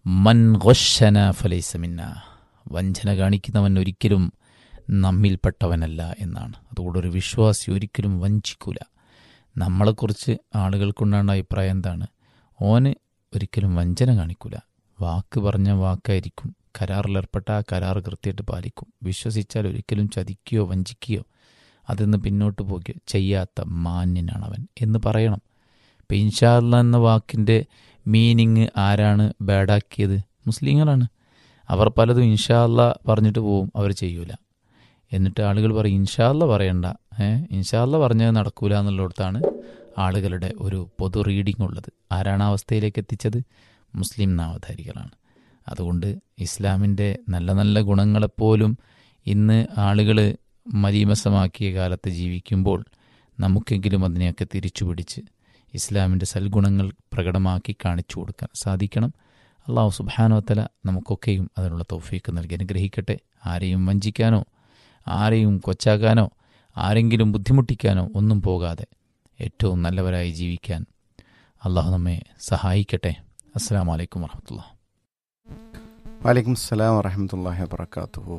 മൻ ഖശന ഫലൈസ മിന്ന വഞ്ചന കാണിക്കുന്നവൻ ഒരിക്കലും നമ്മിൽപ്പെട്ടവനല്ല എന്നാണ് അതുകൊണ്ട് ഒരു വിശ്വാസി ഒരിക്കലും വഞ്ചിക്കൂല നമ്മളെക്കുറിച്ച് ആളുകൾക്കുണ്ടാകുന്ന അഭിപ്രായം എന്താണ് ഓന് ഒരിക്കലും വഞ്ചന കാണിക്കൂല വാക്ക് പറഞ്ഞ വാക്കായിരിക്കും കരാറിലേർപ്പെട്ട ആ കരാർ കൃത്യമായിട്ട് പാലിക്കും വിശ്വസിച്ചാൽ ഒരിക്കലും ചതിക്കുകയോ വഞ്ചിക്കുകയോ അതിന്ന് പിന്നോട്ട് പോകുകയോ ചെയ്യാത്ത മാന്യനാണ് അവൻ എന്ന് പറയണം ഇപ്പം ഇൻഷാല്ല എന്ന വാക്കിൻ്റെ മീനിങ് ആരാണ് ബാഡാക്കിയത് മുസ്ലിങ്ങളാണ് അവർ പലതും ഇൻഷാല്ല പറഞ്ഞിട്ട് പോവും അവർ ചെയ്യൂല എന്നിട്ട് ആളുകൾ പറയും ഇൻഷാല്ല പറയണ്ട ഏഹ് ഇൻഷാല്ല പറഞ്ഞത് നടക്കൂല എന്നുള്ളിടത്താണ് ആളുകളുടെ ഒരു പൊതു റീഡിംഗ് ഉള്ളത് ആരാണ് ആ അവസ്ഥയിലേക്ക് എത്തിച്ചത് മുസ്ലിം നാമധാരികളാണ് അതുകൊണ്ട് ഇസ്ലാമിൻ്റെ നല്ല നല്ല ഗുണങ്ങളെപ്പോലും ഇന്ന് ആളുകൾ മലീമസമാക്കിയ കാലത്ത് ജീവിക്കുമ്പോൾ നമുക്കെങ്കിലും അതിനെയൊക്കെ തിരിച്ചു പിടിച്ച് ഇസ്ലാമിൻ്റെ സൽഗുണങ്ങൾ പ്രകടമാക്കി കാണിച്ചു കൊടുക്കാൻ സാധിക്കണം അള്ളാഹു സുബാനോത്തല നമുക്കൊക്കെയും അതിനുള്ള തൗഫീക്ക് നൽകി അനുഗ്രഹിക്കട്ടെ ആരെയും വഞ്ചിക്കാനോ ആരെയും കൊച്ചാക്കാനോ ആരെങ്കിലും ബുദ്ധിമുട്ടിക്കാനോ ഒന്നും പോകാതെ ഏറ്റവും നല്ലവരായി ജീവിക്കാൻ അള്ളാഹു നമ്മെ സഹായിക്കട്ടെ അസ്സാം വലൈക്കും വർഹമത്തുള്ള വലൈക്കും സ്സലാം വറഹമത്തല്ലാഹി വബർക്കാത്തുഹു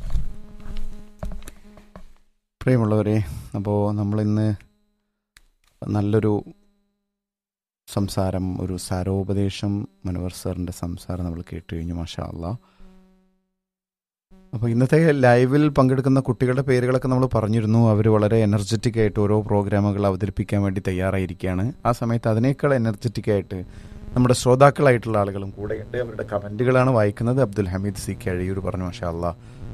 പ്രിയമുള്ളവരെ അപ്പോൾ നമ്മളിന്ന് നല്ലൊരു സംസാരം ഒരു സാരോപദേശം മനോഹർ സാറിൻ്റെ സംസാരം നമ്മൾ കേട്ട് കഴിഞ്ഞു മാഷാ അല്ലാ അപ്പോൾ ഇന്നത്തെ ലൈവിൽ പങ്കെടുക്കുന്ന കുട്ടികളുടെ പേരുകളൊക്കെ നമ്മൾ പറഞ്ഞിരുന്നു അവർ വളരെ എനർജറ്റിക് ആയിട്ട് ഓരോ പ്രോഗ്രാമുകൾ അവതരിപ്പിക്കാൻ വേണ്ടി തയ്യാറായിരിക്കുകയാണ് ആ സമയത്ത് അതിനേക്കാൾ എനർജറ്റിക് ആയിട്ട് നമ്മുടെ ശ്രോതാക്കളായിട്ടുള്ള ആളുകളും കൂടെയുണ്ട് അവരുടെ കമൻറ്റുകളാണ് വായിക്കുന്നത് അബ്ദുൽ ഹമീദ് സി കഴിയൂർ പറഞ്ഞു മാഷാ അല്ലാ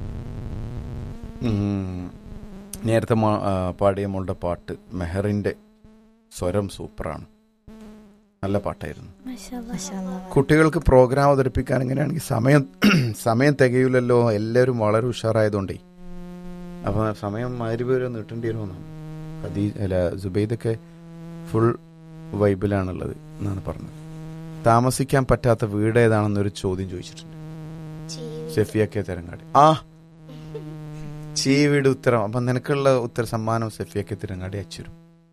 ഉം. നേരത്തെ മാ- ആ, പാടിയ മോളുടെ പാട്ട് മെഹറിൻ്റെ സ്വരം സൂപ്പറാണ് നല്ല പാട്ടായിരുന്നു കുട്ടികൾക്ക് പ്രോഗ്രാം അവതരിപ്പിക്കാൻ എങ്ങനെയാണെങ്കിൽ സമയം സമയം തികയില്ലല്ലോ എല്ലാവരും വളരെ ഉഷാറായതുകൊണ്ടേ അപ്പോൾ സമയം മാരി വരെ നീട്ടേണ്ടി വരുമെന്നാണ് ഖദീ അല്ല ജുബൈദൊക്കെ ഫുൾ വൈബിലാണുള്ളത് എന്നാണ് പറഞ്ഞത് താമസിക്കാൻ പറ്റാത്ത വീട് ഏതാണെന്നൊരു ചോദ്യം ചോദിച്ചിട്ടുണ്ട് സെഫിയൊക്കെ തിരങ്ങാടി ആ ചീവീട് ഉത്തരം അപ്പം നിനക്കുള്ള ഉത്തര സമ്മാനം സെഫിയൊക്കെ തിരങ്ങാടി അച്ചുരും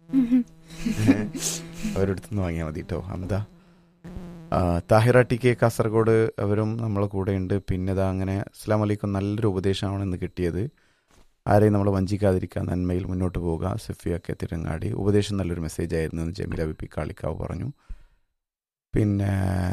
അവരെടുത്ത് നിന്ന് വാങ്ങിയാൽ മതി കേട്ടോ അമിത ആ, താഹിറ ടി കെ കാസർഗോഡ് അവരും നമ്മളെ കൂടെയുണ്ട് പിന്നെ ഇതാ അങ്ങനെ അസ്ലാം വലൈക്കും നല്ലൊരു ഉപദേശമാണ് ഇന്ന് കിട്ടിയത് ആരെയും നമ്മൾ വഞ്ചിക്കാതിരിക്കാൻ നന്മയിൽ മുന്നോട്ട് പോവുക സഫിയൊക്കെ തിരങ്ങാടി ഉപദേശം നല്ലൊരു മെസ്സേജ് ആയിരുന്നു എന്ന് ജമീല ബി പി കാളിക്കാവ് പറഞ്ഞു പിന്നെ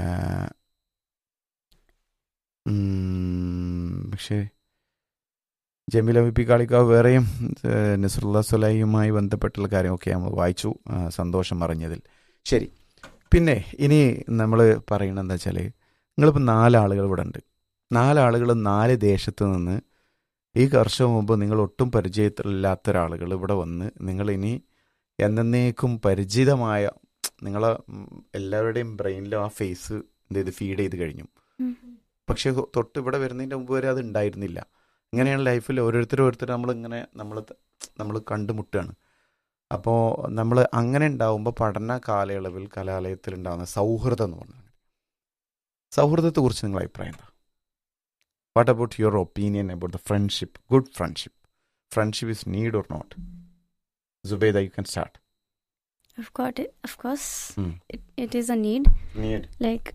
ഉം, പക്ഷേ ജമീല ബി പി കാളിക്കാവ് വേറെയും ഏഹ്, നസറുല്ല സുലൈയുമായി ബന്ധപ്പെട്ടുള്ള കാര്യമൊക്കെ നമ്മൾ വായിച്ചു ആ, സന്തോഷം അറിഞ്ഞതിൽ ശരി പിന്നെ ഇനി നമ്മൾ പറയുന്നത് എന്താ വെച്ചാൽ നിങ്ങളിപ്പോൾ നാലാളുകൾ ഇവിടെ ഉണ്ട് നാലാളുകൾ നാല് ദേശത്ത് നിന്ന് ഈ വർഷം മുമ്പ് നിങ്ങൾ ഒട്ടും പരിചയത്തിലില്ലാത്ത ഒരാളുകൾ ഇവിടെ വന്ന് നിങ്ങൾ ഇനി എന്നേക്കും പരിചിതമായ നിങ്ങളെ ഉം, എല്ലാവരുടെയും ബ്രെയിനിലും ആ ഫേസ് എന്ത് ചെയ്ത് ഫീഡ് ചെയ്ത് കഴിഞ്ഞു പക്ഷേ തൊട്ട് ഇവിടെ വരുന്നതിൻ്റെ മുമ്പ് വരെ അത് ഉണ്ടായിരുന്നില്ല ഇങ്ങനെയാണ് ലൈഫിൽ ഓരോരുത്തർ ഓരോരുത്തർ നമ്മൾ ഇങ്ങനെ നമ്മൾ നമ്മൾ കണ്ടുമുട്ടുകയാണ് അപ്പോൾ നമ്മൾ അങ്ങനെ ഉണ്ടാവുമ്പോൾ പഠന കാലയളവിൽ കലാലയത്തിൽ ഉണ്ടാകുന്ന സൗഹൃദം എന്ന് പറഞ്ഞാൽ സൗഹൃദത്തെക്കുറിച്ച് നിങ്ങളുടെ അഭിപ്രായം എന്താ what about your opinion about the friendship good friendship friendship is need or not Subaida you can start Of course, it, of course, Mm. it, it is a need. Need like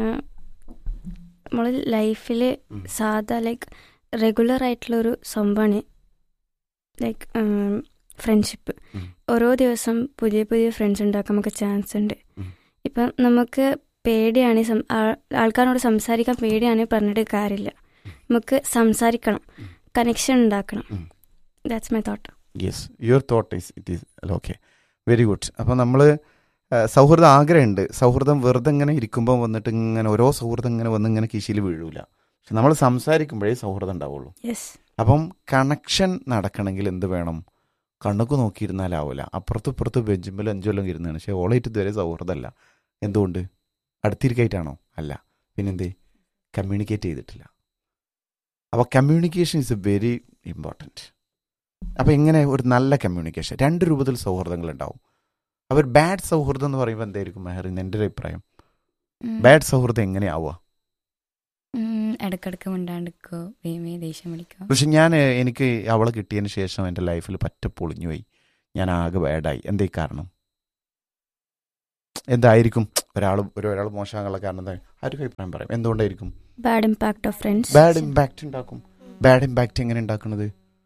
നമ്മൾ ലൈഫിൽ Mm. സാധാ like regular ആയിട്ടുള്ളൊരു സംഭവമാണ് like friendship Mm. ഓരോ ദിവസം പുതിയ പുതിയ friends ഉണ്ടാക്കാൻ നമുക്ക് ചാൻസ് ഉണ്ട് Mm. ഇപ്പം നമുക്ക് പേടിയാണ് സം- ആ- ആൾക്കാരോട് സംസാരിക്കാൻ പേടിയാണ് പറഞ്ഞിട്ട് കാര്യമില്ല നമുക്ക് സംസാരിക്കണം Mm. കണക്ഷൻ ഉണ്ടാക്കണം Mm. That's my thought yes your thought is it is okay very good അപ്പം നമ്മൾ സൗഹൃദം ആഗ്രഹമുണ്ട് സൗഹൃദം വെറുതെ ഇങ്ങനെ ഇരിക്കുമ്പോൾ വന്നിട്ട് ഇങ്ങനെ ഓരോ സൗഹൃദം ഇങ്ങനെ വന്ന് ഇങ്ങനെ കീശയിൽ വീഴൂല പക്ഷെ നമ്മൾ സംസാരിക്കുമ്പോഴേ സൗഹൃദം ഉണ്ടാവുള്ളൂ യെസ് അപ്പം കണക്ഷൻ നടക്കണമെങ്കിൽ എന്ത് വേണം കണ്ണുക്ക് നോക്കിയിരുന്നാലാവില്ല അപ്പുറത്തും ഇപ്പുറത്തും ബെഞ്ചുമ്പിൽ അഞ്ചു കൊല്ലം ഇരുന്നാണ് പക്ഷേ ഓളായിട്ട് ഇതുവരെ സൗഹൃദമല്ല എന്തുകൊണ്ട് അടുത്തിരിക്കായിട്ടാണോ അല്ല പിന്നെന്തേ കമ്മ്യൂണിക്കേറ്റ് ചെയ്തിട്ടില്ല അപ്പോൾ communication is a very important അപ്പോൾ എങ്ങനെ ഒരു നല്ല കമ്മ്യൂണിക്കേഷൻ രണ്ട് രൂപത്തിൽ സൗഹൃദങ്ങൾ ഉണ്ടാവും അവർ ബാഡ് സൗഹൃദം എന്ന് പറയുമ്പോൾ എന്തായിരിക്കും മെഹറിൻ എൻ്റെ ഒരു അഭിപ്രായം ബാഡ് സൗഹൃദം എങ്ങനെയാവുക ഇടക്കിടക്ക് മിണ്ടാണ്ടിക്കോ വേമേ ദേഷ്യം വിളിക്കോ പക്ഷെ ഞാൻ എനിക്ക് അവളെ കിട്ടിയതിന് ശേഷം എൻ്റെ ലൈഫിൽ പറ്റ പൊളിഞ്ഞുപോയി ഞാൻ ആകെ ബാഡായി എന്തേ കാരണം എന്തായിരിക്കും ഒരാൾ ഒരു ഒരാൾ മോശമാകാനുള്ള കാരണം എന്താ ആർക്കും അഭിപ്രായം പറയാം എന്തുകൊണ്ടായിരിക്കും bad impact of friends bad impact ഉണ്ടാക്കും ബാഡ് ഇമ്പാക്റ്റ് എങ്ങനെ ഉണ്ടാക്കുന്നത്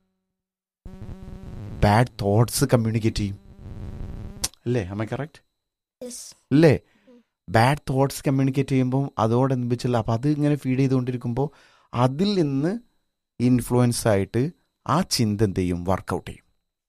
ബാഡ് തോട്ട്സ് കമ്മ്യൂണിക്കേറ്റ് ചെയ്യും അല്ലേ അമ്മ കറക്റ്റ് അല്ലേ ബാഡ് തോട്ട്സ് കമ്മ്യൂണിക്കേറ്റ് ചെയ്യുമ്പോൾ അതോടനുബന്ധിച്ചുള്ള അപ്പം അത് ഇങ്ങനെ ഫീഡ് ചെയ്തുകൊണ്ടിരിക്കുമ്പോൾ അതിൽ നിന്ന് ഇൻഫ്ലുവൻസ് ആയിട്ട് ആ ചിന്ത എന്ത് ചെയ്യും വർക്കൗട്ട് ചെയ്യും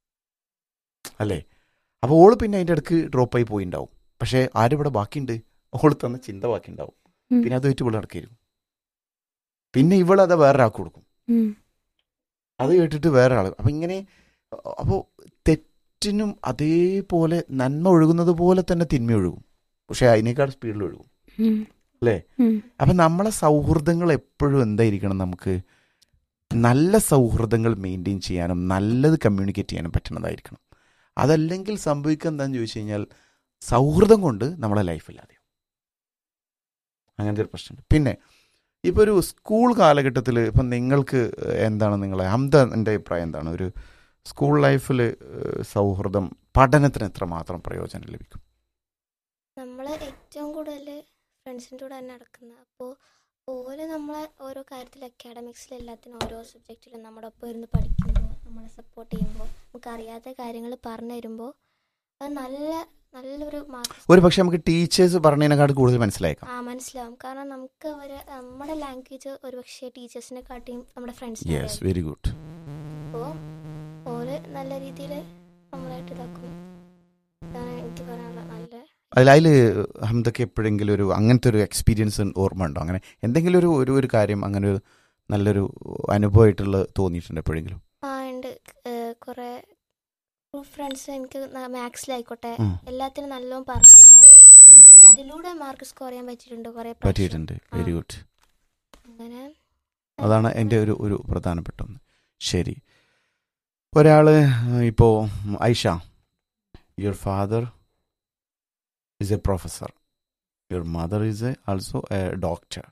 അല്ലേ അപ്പോൾ ഓള് പിന്നെ അതിൻ്റെ ഇടക്ക് ഡ്രോപ്പായി പോയിണ്ടാവും പക്ഷേ ആരിവിടെ ബാക്കിയുണ്ട് ഓള് തന്ന ചിന്ത ബാക്കിയുണ്ടാവും ഉം. പിന്നെ അത് വെച്ച് ഇവിടെ നടക്കായിരിക്കും പിന്നെ ഇവളത് വേറൊരാൾക്ക് കൊടുക്കും ഉം. അത് കേട്ടിട്ട് വേറെ ആൾ അപ്പം ഇങ്ങനെ അപ്പോൾ തെറ്റിനും അതേപോലെ നന്മ ഒഴുകുന്നത് പോലെ തന്നെ തിന്മ ഒഴുകും പക്ഷെ അതിനേക്കാൾ സ്പീഡിൽ ഒഴുകും ഉം. അല്ലേ? ഉം. അപ്പം നമ്മളെ സൗഹൃദങ്ങൾ എപ്പോഴും എന്തായിരിക്കണം നമുക്ക് നല്ല സൗഹൃദങ്ങൾ മെയിൻറ്റെയിൻ ചെയ്യാനും നല്ലത് കമ്മ്യൂണിക്കേറ്റ് ചെയ്യാനും പറ്റുന്നതായിരിക്കണം അതല്ലെങ്കിൽ സംഭവിക്കുക എന്താണെന്ന് ചോദിച്ചു കഴിഞ്ഞാൽ സൗഹൃദം കൊണ്ട് നമ്മളെ ലൈഫില്ലാതെ അങ്ങനത്തെ ഒരു പ്രശ്നമുണ്ട് പിന്നെ ഇപ്പോൾ ഒരു സ്കൂൾ കാലഘട്ടത്തിൽ ഇപ്പം നിങ്ങൾക്ക് എന്താണ് നിങ്ങളെ അന്ത എൻ്റെ അഭിപ്രായം എന്താണ് ഒരു സ്കൂൾ ലൈഫിൽ സൗഹൃദം പഠനത്തിന് എത്രമാത്രം പ്രയോജനം ലഭിക്കും നമ്മൾ ഏറ്റവും കൂടുതൽ ഫ്രണ്ട്സിൻ്റെ കൂടെ തന്നെ നടക്കുന്നത് അപ്പോൾ ഓല് നമ്മളെ ഓരോ കാര്യത്തിൽ അക്കാഡമിക്സിൽ എല്ലാത്തിനും ഓരോ സബ്ജക്റ്റിലും നമ്മുടെ ഒപ്പം ഇരുന്ന് പഠിക്കുമ്പോൾ നമ്മളെ സപ്പോർട്ട് ചെയ്യുമ്പോൾ നമുക്ക് അറിയാത്ത കാര്യങ്ങൾ പറഞ്ഞു തരുമ്പോൾ അത് നല്ല നല്ലൊരു മാർക്ക് ഒരു പക്ഷേ നമുക്ക് ടീച്ചേഴ്സ് പറഞ്ഞതിനെക്കാട്ട് കൂടുതൽ മനസ്സിലായേക്കാം ആ മനസ്സിലാവും കാരണം നമുക്ക് അവർ നമ്മുടെ ലാംഗ്വേജ് ഒരുപക്ഷെ ടീച്ചേഴ്സിനെ കാട്ടിയും നമ്മുടെ യെസ് ഫ്രണ്ട്സിനെ വെരി ഗുഡ് അപ്പോൾ ഓല് നല്ല രീതിയിൽ നമ്മളായിട്ട് ഇതാക്കും ഇതാണ് എനിക്ക് പറയാനുള്ള നല്ല അതിൽ അതിൽ ഹംദക്ക് എപ്പോഴെങ്കിലും ഒരു അങ്ങനത്തെ ഒരു എക്സ്പീരിയൻസ് ഓർമ്മ ഉണ്ടോ അങ്ങനെ എന്തെങ്കിലും ഒരു ഒരു ഒരു കാര്യം അങ്ങനെ ഒരു നല്ലൊരു അനുഭവമായിട്ടുള്ള തോന്നിയിട്ടുണ്ട് എപ്പോഴെങ്കിലും ആ ഉണ്ട് കുറെ ഫ്രണ്ട്സ് എനിക്ക് മാത്സിലായിക്കോട്ടെ ഉം. എല്ലാത്തിനും നല്ലോണം പറഞ്ഞു തരുന്നുണ്ട് അതിലൂടെ മാർക്ക് സ്കോർ ചെയ്യാൻ പറ്റിയിട്ടുണ്ട് കുറെ പ്രാവശ്യം. പറ്റിയിട്ടുണ്ട് വെരി ഗുഡ് അങ്ങനെ അതാണ് എൻ്റെ ഒരു ഒരു പ്രധാനപ്പെട്ട ഒന്ന് ശരി ഒരാൾ ഇപ്പോൾ Aisha your father is a professor your mother is a also a doctor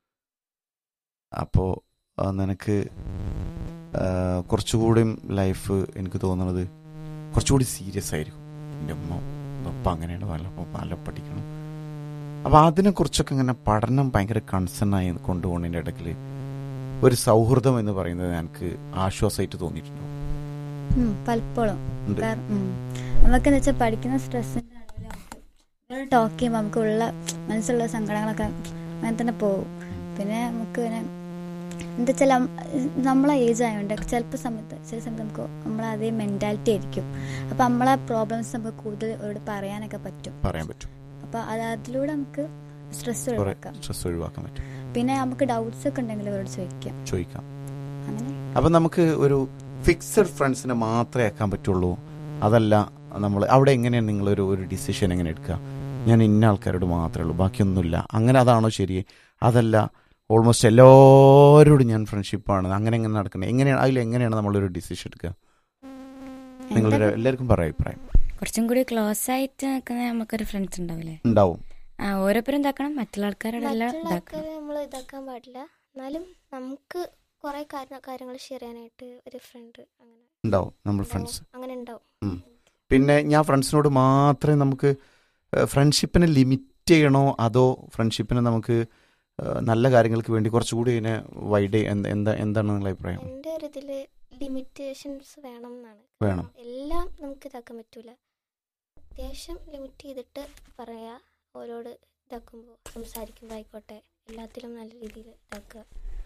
അപ്പോൾ നിനക്ക് ആ, കുറച്ചുകൂടിയും ലൈഫ് എനിക്ക് തോന്നുന്നത് കുറച്ചുകൂടി സീരിയസ് ആയിരിക്കും എൻ്റെ ഉമ്മ ഒപ്പം അങ്ങനെയാണ് നല്ല നല്ല പഠിക്കണം അപ്പോൾ അതിനെക്കുറിച്ചൊക്കെ ഇങ്ങനെ പഠനം ഭയങ്കര കൺസേൺ ആയി കൊണ്ടുപോകുന്നതിൻ്റെ ഇടയ്ക്ക് ഒരു സൗഹൃദം എന്ന് പറയുന്നത് എനിക്ക് ആശ്വാസമായിട്ട് തോന്നിയിട്ടുണ്ടോ ഉം, പലപ്പോഴും ഉണ്ട് കാരണം, ഉം, നമുക്കെന്ന് വെച്ചാൽ പഠിക്കുന്ന സ്ട്രെസ്സിന്റെ ടോക്ക് ചെയ്യുമ്പോൾ നമുക്ക് ഉള്ള മനസ്സിലുള്ള സങ്കടങ്ങളൊക്കെ അങ്ങനെ തന്നെ പോകും പിന്നെ നമുക്ക് പിന്നെ എന്താ വെച്ചാൽ നമ്മളെ ഏജ് ആയതുകൊണ്ട് ചിലപ്പോൾ സമയത്ത് ചില സമയത്ത് നമുക്ക് നമ്മളെ അതേ മെൻറ്റാലിറ്റി ആയിരിക്കും അപ്പം നമ്മളെ പ്രോബ്ലംസ് നമുക്ക് കൂടുതൽ അവരോട് പറയാനൊക്കെ പറ്റും പറയാൻ പറ്റും അപ്പം അത് അതിലൂടെ നമുക്ക് സ്ട്രെസ് കുറെ ഒഴിവാക്കാം സ്ട്രെസ് ഒഴിവാക്കാൻ പറ്റും പിന്നെ നമുക്ക് ഡൗട്ട്സ് ഒക്കെ ഉണ്ടെങ്കിൽ അവരോട് ചോദിക്കാം ചോദിക്കാം അങ്ങനെ അപ്പം നമുക്ക് ഒരു ഫിക്സഡ് ഫ്രണ്ട്സിനെ മാത്രമേ ആക്കാൻ പറ്റുള്ളൂ അതല്ല നമ്മൾ അവിടെ എങ്ങനെയാണ് നിങ്ങളൊരു ഒരു ഡിസിഷൻ എങ്ങനെ എടുക്കുക ഞാൻ ഇന്ന ആൾക്കാരോട് മാത്രമേ ഉള്ളൂ ബാക്കിയൊന്നുമില്ല അങ്ങനെ അതാണോ ശരി അതല്ല ഓൾമോസ്റ്റ് എല്ലാവരോടും ഞാൻ ഫ്രണ്ട്ഷിപ്പാണ് അങ്ങനെ എങ്ങനെ നടക്കുന്നത് എങ്ങനെയാണ് അതിൽ എങ്ങനെയാണ് നമ്മളൊരു ഡിസിഷൻ എടുക്കുക നിങ്ങളുടെ എന്താ എല്ലാവർക്കും പറയാം അഭിപ്രായം കുറച്ചും കൂടി ക്ലോസ് ആയിട്ട് നിൽക്കുന്ന നമുക്കൊരു ഫ്രണ്ട്സ് ഉണ്ടാവില്ലേ ഉണ്ടാവും ആ ഓരോരുത്തരും എന്താക്കണം മറ്റുള്ള ആൾക്കാരോടെല്ലാം മറ്റുള്ള ഇതാക്കണം ആൾക്കാരെ നമ്മൾ ഇതാക്കാൻ പാടില്ല എന്നാലും നമുക്ക് കുറെ കാര്യങ്ങൾ ഷെയർ ചെയ്യാനായിട്ട് ഒരു ഫ്രണ്ട് അങ്ങനെ ഉണ്ടാവും നമ്മൾ ഉണ്ടാവും. ഫ്രണ്ട്സ് അങ്ങനെ ഉണ്ടാവും പിന്നെ ഞാൻ ഫ്രണ്ട്സിനോട് മാത്രമേ നമുക്ക് ഫ്രണ്ട്ഷിപ്പിനെ ലിമിറ്റ് ചെയ്യണോ അതോ ഫ്രണ്ട്ഷിപ്പിനെ നമുക്ക് ഏഹ്, നല്ല കാര്യങ്ങൾക്ക് വേണ്ടി കുറച്ചുകൂടി ഇതിനെ വൈഡ് എന്താ എന്താ എന്താണ് നിങ്ങളുടെ അഭിപ്രായം എൻ്റെ ഒരു ഇതില് ലിമിറ്റേഷൻസ് വേണം എന്നാണ് വേണം. എല്ലാം നമുക്ക് ഇതാക്കാൻ പറ്റൂല അത്യാവശ്യം ലിമിറ്റ് ചെയ്തിട്ട് പറയാ ഓരോട് ഇതാക്കുമ്പോൾ സംസാരിക്കുമ്പോൾ ആയിക്കോട്ടെ എല്ലാത്തിലും നല്ല രീതിയിൽ ഇതാക്കുക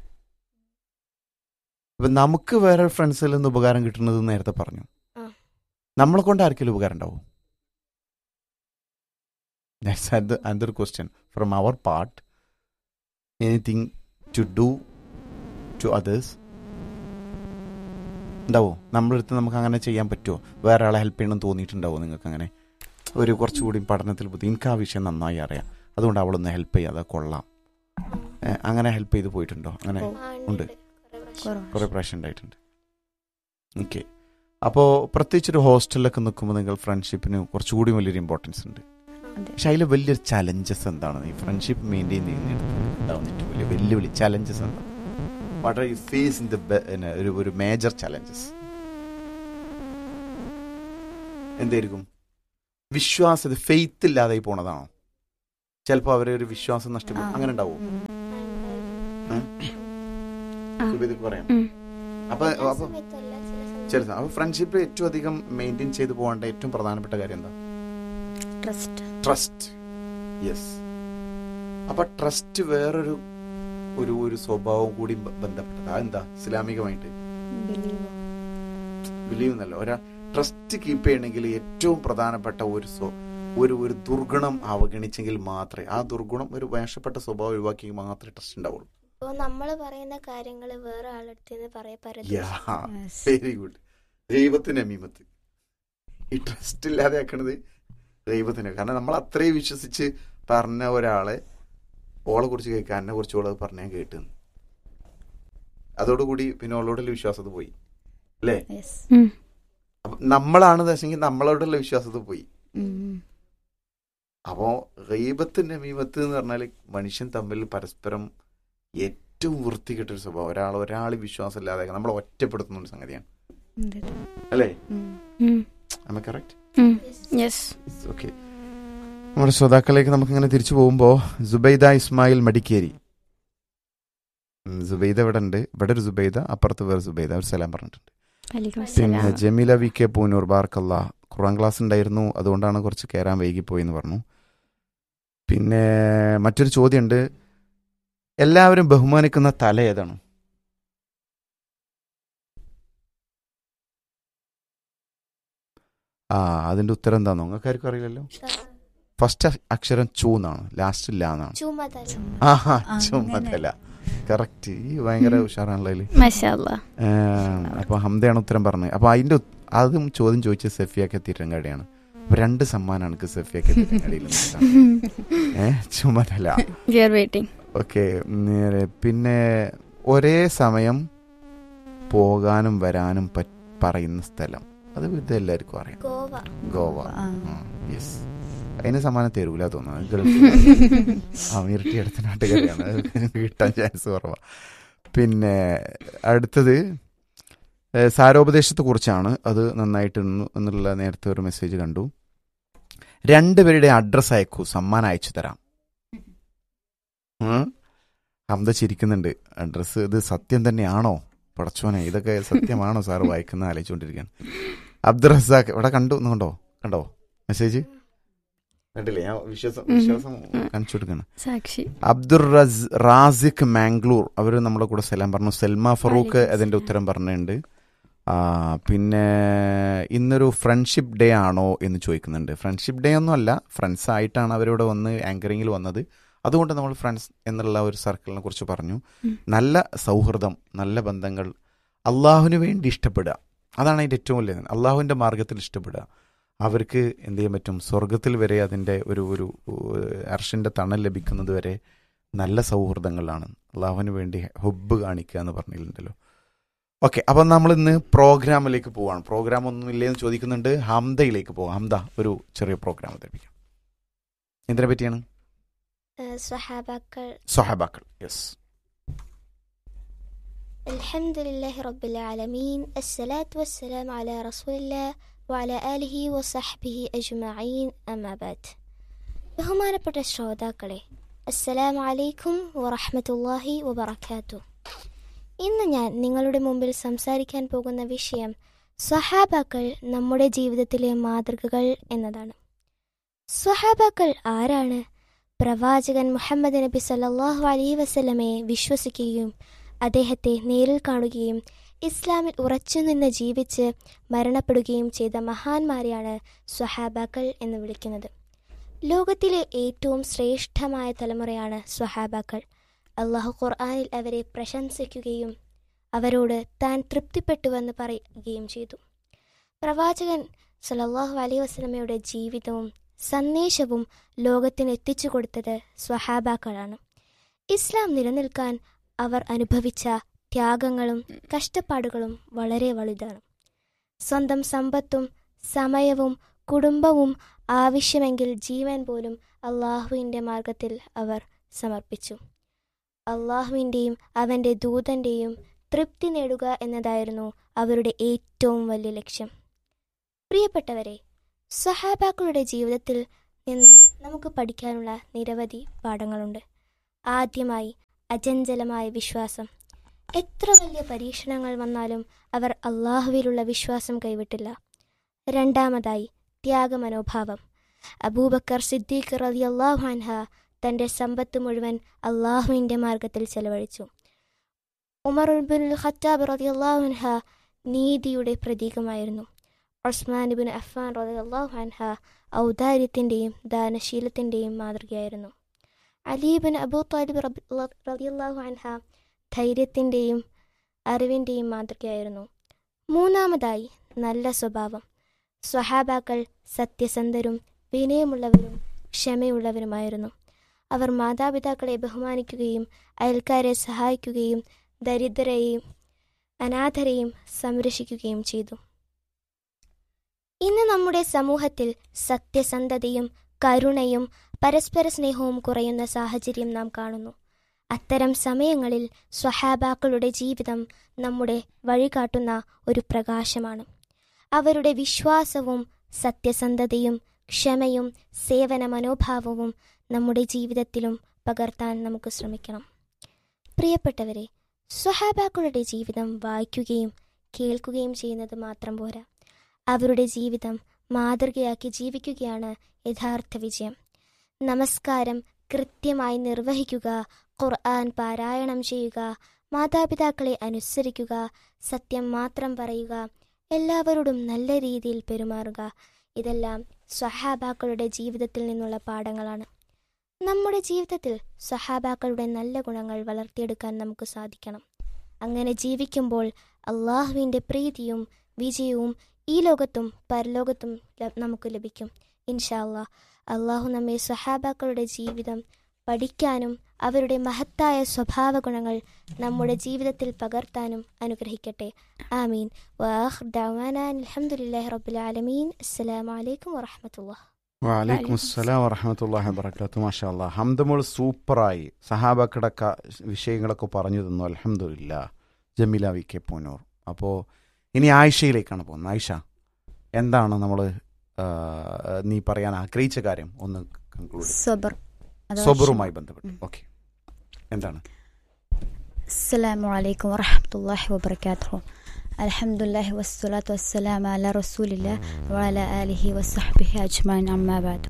ഇപ്പം നമുക്ക് വേറെ ഫ്രണ്ട്സിൽ നിന്ന് ഉപകാരം കിട്ടുന്നത് നേരത്തെ പറഞ്ഞു ആ. നമ്മളെ കൊണ്ട് ആർക്കെങ്കിലും ഉപകാരം ഉണ്ടാവും that's another question from our part anything to do to others ഉണ്ടാവോ നമ്മളെടുത്ത് നമുക്ക് അങ്ങനെ ചെയ്യാൻ പറ്റുമോ വേറെ ആളെ ഹെൽപ്പ് ചെയ്യണം തോന്നിയിട്ടുണ്ടാവോ നിങ്ങൾക്ക് അങ്ങനെ ഒരു കുറച്ചുകൂടി പഠനത്തിൽ ബുദ്ധി എനിക്ക് ആ വിഷയം നന്നായി അറിയാം അതുകൊണ്ട് അവളൊന്ന് ഹെൽപ്പ് ചെയ്യാതെ കൊള്ളാം ഏ, അങ്ങനെ ഹെൽപ്പ് ചെയ്ത് പോയിട്ടുണ്ടോ അങ്ങനെ ആ, ഉണ്ട്. കുറേ പ്രാവശ്യം. കുറവ് കുറേ പ്രാവശ്യം ഉണ്ടായിട്ടുണ്ട് ഓക്കെ അപ്പോൾ പ്രത്യേകിച്ച് ഒരു ഹോസ്റ്റലിലൊക്കെ നിൽക്കുമ്പോൾ നിങ്ങൾ ഫ്രണ്ട്ഷിപ്പിന് കുറച്ചുകൂടി വലിയൊരു ഇമ്പോർട്ടൻസ് ഉണ്ട് അതെ പക്ഷെ അതിൽ വലിയൊരു ചലഞ്ചസ് എന്താണ് ഈ ഫ്രണ്ട്ഷിപ്പ് മെയിൻറ്റെയിൻ ചെയ്യുന്നിടത്ത് ഉണ്ടാവുന്ന ഏറ്റവും വലിയ വെല്ലുവിളി ചലഞ്ചസ് എന്താണ് what are you face in the ഒരു ഒരു മേജർ ചലഞ്ചസ് എന്തായിരിക്കും വിശ്വാസത ഫെയ്ത്ത് ഇല്ലാതെ പോണതാണോ ചിലപ്പോൾ അവരെ ഒരു വിശ്വാസം നഷ്ടപ്പെടും ആ. അങ്ങനെ ഉണ്ടാവും ആ. സുബൈദക്ക് പറയാം ഉം. അപ്പൊ എല്ലാ അപ്പൊ സമയത്തും അല്ല, ചില സമയത്ത്. ചില അപ്പൊ ഫ്രണ്ട്ഷിപ്പ് ഏറ്റവും അധികം മെയിൻറ്റെയിൻ ചെയ്ത് പോകേണ്ട ഏറ്റവും പ്രധാനപ്പെട്ട കാര്യം എന്താ ട്രസ്റ്റ് ട്രസ്റ്റ് യെസ് അപ്പൊ ട്രസ്റ്റ് വേറൊരു ഒരു ഒരു സ്വഭാവം കൂടി ബ- ബന്ധപ്പെട്ടത് അതെന്താ ഇസ്ലാമികമായിട്ട് ബിലീവ് ബിലീവ് എന്നല്ല ഒരാ ട്രസ്റ്റ് കീപ്പ് ചെയ്യണമെങ്കിൽ ഏറ്റവും പ്രധാനപ്പെട്ട ഒരു സ്വ ഒരു ഒരു ദുർഗുണം അവഗണിച്ചെങ്കിൽ മാത്രമേ ആ ദുർഗുണം ഒരു വേഷപ്പെട്ട സ്വഭാവം ഒഴിവാക്കിയെങ്കിൽ മാത്രമേ ട്രസ്റ്റ് ഉണ്ടാവുള്ളൂ അപ്പൊ നമ്മള് പറയുന്ന കാര്യങ്ങള് വേറെ ആളടുത്ത് നിന്ന് പറയപ്പരത് വെരി ഗുഡ് ദൈവത്തിന്റെ അമീമത്ത് ഈ ട്രസ്റ്റ് ഇല്ലാതെ ആക്കണത് ദൈവത്തിന് കാരണം നമ്മൾ അത്രയും വിശ്വസിച്ച് പറഞ്ഞ ഒരാളെ ഓളെ കുറിച്ച് കേൾക്കാൻ എന്നെ കുറിച്ച് ഓളത് പറഞ്ഞ ഞാൻ കേട്ടു അതോടുകൂടി പിന്നെ ഓളോടുള്ള വിശ്വാസത പോയി അല്ലേ യെസ് ഉം. അപ്പൊ നമ്മളാണ് ദശെങ്കിൽ നമ്മളോടുള്ള വിശ്വാസത പോയി അപ്പോ റീബത്തിന്റെ മീമത്ത് എന്ന് പറഞ്ഞാൽ മനുഷ്യൻ തമ്മിൽ പരസ്പരം ഏറ്റവും വൃത്തികെട്ടൊരു സ്വഭാവം ഒരാൾ ഒരാൾ വിശ്വാസം ഇല്ലാതെ നമ്മളെ ഒറ്റപ്പെടുത്തുന്ന ഒരു സംഗതിയാണ് അല്ലേ ഉം. am I correct ഉം. യെസ് ഓക്കെ നമ്മുടെ ശ്രോതാക്കളിലേക്ക് നമുക്കിങ്ങനെ തിരിച്ചു പോകുമ്പോൾ സുബൈദ ഇസ്മായിൽ മടിക്കേരി ഉം, സുബൈദ ഇവിടെ ഉണ്ട് ഇവിടെ ഒരു സുബൈദ അപ്പുറത്ത് വേറെ സുബൈദ ഒരു സലാം പറഞ്ഞിട്ടുണ്ട് വലൈക്കും പിന്നെ അസ്സലാം ജമീല വി കെ പൂനൂർ ബാർക്കല്ല ഖുറാൻ ക്ലാസ് ഉണ്ടായിരുന്നു അതുകൊണ്ടാണ് കുറച്ച് കയറാൻ വൈകിപ്പോയി എന്ന് പറഞ്ഞു പിന്നെ മറ്റൊരു ചോദ്യമുണ്ട് എല്ലാവരും ബഹുമാനിക്കുന്ന തല ഏതാണ് ആ അതിന്റെ ഉത്തരം എന്താണെന്നോ നിങ്ങൾക്ക് ആർക്കും അറിയില്ലല്ലോ ഫസ്റ്റ് അക്ഷരം ചൂ എന്നാണ് ലാസ്റ്റ് ല എന്നാണ് ചുമതല ആഹാ അങ്ങനെ. ചുമതല കറക്റ്റ് ഈ ഭയങ്കര ഉഷാറാണല്ലോ അതില് മാഷാ അല്ലാ ഏം, അപ്പൊ ഹംദയാണ് ഉത്തരം പറഞ്ഞത് അപ്പൊ അതിന്റെ ഉത്- അതും ചോദ്യം ചോദിച്ച സെഫിയാക്ക തിരങ്ങടിയാണ് അപ്പൊ രണ്ട് സമ്മാനമാണ് എനിക്ക് സെഫിയാക്ക തിരങ്ങടിയിൽ ഏഹ് ചുമതല വി ആർ വെയിറ്റിംഗ് ഓക്കെ പിന്നെ ഒരേ സമയം പോകാനും വരാനും പറ്റ് പറയുന്ന സ്ഥലം അത് ഇത് എല്ലാവർക്കും അറിയാം ഗോവ ഗോവ ആ. യെസ് അതിന് സമ്മാനം തരൂല തോന്നുന്നു ഗൾഫ് അമീർട്ടി അടുത്ത നാട്ടുകാരിയാണ് അത് കിട്ടാൻ ചാൻസ് കുറവാ പിന്നെ അടുത്തത് ഏഹ്, സാരോപദേശത്തെ കുറിച്ചാണ് അത് നന്നായിട്ടുണ്ട് എന്നുള്ള നേരത്തെ ഒരു മെസ്സേജ് കണ്ടു രണ്ടുപേരുടെ അഡ്രസ്സ് അയക്കൂ സമ്മാനം അയച്ചു തരാം ഉം? ഹംദ ചിരിക്കുന്നുണ്ട് അഡ്രസ്സ് ഇത് സത്യം തന്നെയാണോ പടച്ചോനെ ഇതൊക്കെ സത്യമാണോ സാറ് വായിക്കുന്ന ആലോചിച്ചുകൊണ്ടിരിക്കുകയാണ് അബ്ദുൾ റസാഖ് ഇവിടെ കണ്ടു ഒന്ന് കണ്ടോ കണ്ടോ മെസ്സേജ് കണ്ടില്ലേ ഞാൻ വിശ്വാസം വിശ്വാസം കാണിച്ചു കൊടുക്കണം സാക്ഷി അബ്ദുൾ റസ് റാസിഖ് മാംഗ്ലൂർ അവർ നമ്മുടെ കൂടെ സലാം പറഞ്ഞു സെൽമ ഫറൂഖ് വലൈക്കും അതിന്റെ ഉത്തരം പറഞ്ഞിട്ടുണ്ട് ആ, പിന്നെ ഇന്നൊരു ഫ്രണ്ട്ഷിപ്പ് ഡേ ആണോ എന്ന് ചോദിക്കുന്നുണ്ട് ഫ്രണ്ട്ഷിപ്പ് ഡേ ഒന്നും അല്ല ഫ്രണ്ട്സ് ആയിട്ടാണ് അവരിവിടെ വന്ന് ആങ്കറിങ്ങിൽ വന്നത് അതുകൊണ്ട് നമ്മൾ ഫ്രണ്ട്സ് എന്നുള്ള ഒരു സർക്കിളിനെ കുറിച്ച് പറഞ്ഞു ഉം. നല്ല സൗഹൃദം നല്ല ബന്ധങ്ങൾ അള്ളാഹുവിന് വേണ്ടി ഇഷ്ടപ്പെടുക അതാണ് അതിൻ്റെ ഏറ്റവും വലിയ അള്ളാഹുവിൻ്റെ മാർഗത്തിൽ ഇഷ്ടപ്പെടുക അവർക്ക് എന്ത് ചെയ്യാൻ പറ്റും സ്വർഗത്തിൽ വരെ അതിൻ്റെ ഒരു ഒരു അർഷിൻ്റെ തണൽ ലഭിക്കുന്നത് വരെ നല്ല സൗഹൃദങ്ങളാണ് അള്ളാഹുവിന് വേണ്ടി ഹുബ് കാണിക്കുക എന്ന് പറഞ്ഞിട്ടുണ്ടല്ലോ ഓക്കെ അപ്പം നമ്മൾ ഇന്ന് പ്രോഗ്രാമിലേക്ക് പോവാണ് പ്രോഗ്രാം ഒന്നും ഇല്ലേന്ന് ചോദിക്കുന്നുണ്ട് ഹംദയിലേക്ക് പോവാം ഹംദ ഒരു ചെറിയ പ്രോഗ്രാം അവതരിപ്പിക്കാം എന്തിനെ പറ്റിയാണ് ഏഹ് സ്വഹാബാക്കൾ സൊഹാബാക്കൾ യെസ് الحمد لله رب العالمين الصلاة والسلام على رسول الله وعلى آله وصحبه أجمعين أما بعد ബഹുമാനപ്പെട്ട ശ്രോതാക്കളെ അസ്സലാമു അലൈക്കും വറഹ്മത്തുള്ളാഹി വബറകാതുഹു ഇന്ന് ഞാൻ നിങ്ങളുടെ മുമ്പിൽ സംസാരിക്കാൻ പോകുന്ന വിഷയം സ്വഹാബാക്കൾ നമ്മുടെ ജീവിതത്തിലെ മാതൃകകൾ എന്നതാണ് സ്വഹാബാക്കൾ ആരാണ് പ്രവാചകൻ മുഹമ്മദ് നബി സല്ലല്ലാഹു അലൈഹി വസല്ലമയെ വിശ്വസിക്കുകയും അദ്ദേഹത്തെ നേരിൽ കാണുകയും ഇസ്ലാമിൽ ഉറച്ചുനിന്ന് ജീവിച്ച് മരണപ്പെടുകയും ചെയ്ത മഹാന്മാരെയാണ് സ്വഹാബാക്കൾ എന്ന് വിളിക്കുന്നത് ലോകത്തിലെ ഏറ്റവും ശ്രേഷ്ഠമായ തലമുറയാണ് സ്വഹാബാക്കൾ അള്ളാഹു ഖുർആനിൽ അവരെ പ്രശംസിക്കുകയും അവരോട് താൻ തൃപ്തിപ്പെട്ടുവെന്ന് പറയുകയും ചെയ്തു പ്രവാചകൻ സല്ലല്ലാഹു അലൈഹി വസല്ലമയുടെ ജീവിതവും സന്ദേശവും ലോകത്തിന് എത്തിച്ചു കൊടുത്തത് സ്വഹാബാക്കളാണ് ഇസ്ലാം നിലനിൽക്കാൻ അവർ അനുഭവിച്ച ത്യാഗങ്ങളും കഷ്ടപ്പാടുകളും വളരെ വലുതാണ് സ്വന്തം സമ്പത്തും സമയവും കുടുംബവും ആവശ്യമെങ്കിൽ ജീവൻ പോലും അള്ളാഹുവിൻ്റെ മാർഗത്തിൽ അവർ സമർപ്പിച്ചു അള്ളാഹുവിൻ്റെയും അവൻ്റെ ദൂതൻ്റെയും തൃപ്തി നേടുക എന്നതായിരുന്നു അവരുടെ ഏറ്റവും വലിയ ലക്ഷ്യം പ്രിയപ്പെട്ടവരെ സഹാബാക്കളുടെ ജീവിതത്തിൽ നിന്ന് നമുക്ക് പഠിക്കാനുള്ള നിരവധി പാഠങ്ങളുണ്ട് ആദ്യമായി അചഞ്ചലമായ വിശ്വാസം എത്ര വലിയ പരീക്ഷണങ്ങൾ വന്നാലും അവർ അള്ളാഹുവിലുള്ള വിശ്വാസം കൈവിട്ടില്ല രണ്ടാമതായി ത്യാഗമനോഭാവം അബൂബക്കർ സിദ്ദീഖ് റലി അള്ളാഹു അൻഹ തൻ്റെ സമ്പത്ത് മുഴുവൻ അള്ളാഹുവിൻ്റെ മാർഗത്തിൽ ചെലവഴിച്ചു ഉമർ ബിൻ ഖത്താബ് റലി അള്ളാഹു അൻഹ നീതിയുടെ പ്രതീകമായിരുന്നു ഉസ്മാൻ ബിൻ അഫ്ഫാൻ റലി അള്ളാഹു അൻഹ ഔദാര്യത്തിൻ്റെയും ദാനശീലത്തിൻ്റെയും മാതൃകയായിരുന്നു അലീബിൻ അബൂ താലിബ് റലി അള്ളാഹു അൻഹ ധൈര്യത്തിൻ്റെയും അറിവിൻ്റെയും മാതൃകയായിരുന്നു മൂന്നാമതായി നല്ല സ്വഭാവം സ്വഹാബാക്കൾ സത്യസന്ധരും വിനയമുള്ളവരും ക്ഷമയുള്ളവരുമായിരുന്നു അവർ മാതാപിതാക്കളെ ബഹുമാനിക്കുകയും അയൽക്കാരെ സഹായിക്കുകയും ദരിദ്രരെയും അനാഥരെയും സംരക്ഷിക്കുകയും ചെയ്തു ഇന്ന് നമ്മുടെ സമൂഹത്തിൽ സത്യസന്ധതയും കരുണയും പരസ്പര സ്നേഹവും കുറയുന്ന സാഹചര്യം നാം കാണുന്നു അത്തരം സമയങ്ങളിൽ സ്വഹാബാക്കളുടെ ജീവിതം നമ്മുടെ വഴികാട്ടുന്ന ഒരു പ്രകാശമാണ് അവരുടെ വിശ്വാസവും സത്യസന്ധതയും ക്ഷമയും സേവന മനോഭാവവും നമ്മുടെ ജീവിതത്തിലും പകർത്താൻ നമുക്ക് ശ്രമിക്കണം പ്രിയപ്പെട്ടവരെ സ്വഹാബാക്കളുടെ ജീവിതം വായിക്കുകയും കേൾക്കുകയും ചെയ്യുന്നത് മാത്രം പോരാ അവരുടെ ജീവിതം മാതൃകയാക്കി ജീവിക്കുകയാണ് യഥാർത്ഥ വിജയം നമസ്കാരം കൃത്യമായി നിർവഹിക്കുക ഖുർആൻ പാരായണം ചെയ്യുക മാതാപിതാക്കളെ അനുസരിക്കുക സത്യം മാത്രം പറയുക എല്ലാവരോടും നല്ല രീതിയിൽ പെരുമാറുക ഇതെല്ലാം സ്വഹാബാക്കളുടെ ജീവിതത്തിൽ നിന്നുള്ള പാഠങ്ങളാണ് നമ്മുടെ ജീവിതത്തിൽ സ്വഹാബാക്കളുടെ നല്ല ഗുണങ്ങൾ വളർത്തിയെടുക്കാൻ നമുക്ക് സാധിക്കണം അങ്ങനെ ജീവിക്കുമ്പോൾ അള്ളാഹുവിൻ്റെ പ്രീതിയും വിജയവും ഈ ലോകത്തും പരലോകത്തും ല- നമുക്ക് ലഭിക്കും ഇൻഷാ അള്ളാഹ് അള്ളാഹു നമ്മെ സ്വഹാബാക്കളുടെ ജീവിതം പഠിക്കാനും അവരുടെ മഹത്തായ സ്വഭാവ ഗുണങ്ങൾ നമ്മുടെ ജീവിതത്തിൽ പകർത്താനും അനുഗ്രഹിക്കട്ടെ ആമീൻ വാഹ് ദവാന അലഹമുല്ലാഹി റബുലാലമീൻ അസ്സലാമു അലൈക്കും വറഹമത്തുള്ള വലൈക്കും അസ്സലാം വറഹമത്തല്ലാഹി വബർക്കാത്തു മാഷാ അല്ലാ ഹംദമോൾ സൂപ്പറായി സഹാബക്കടെ ക വിഷയങ്ങളൊക്കെ പറഞ്ഞു തന്നു അലഹമില്ല ജമീല വി കെ പൂനൂർ അപ്പോൾ ഇനി ആയിഷയിലേക്കാണ് പോകുന്നത് ആയിഷ എന്താണ് നമ്മൾ നീ പറയാൻ ആഗ്രഹിച്ച കാര്യം ഒന്ന് കൺക്ലൂഡ് സബർ അഥവാ സൊബറുമായി ബന്ധപ്പെട്ട് ഓക്കെ എന്താണ് السلام عليكم ورحمة الله وبركاته الحمد لله والصلاة والسلام على رسول الله وعلى آله وصحبه أجمعين أما بعد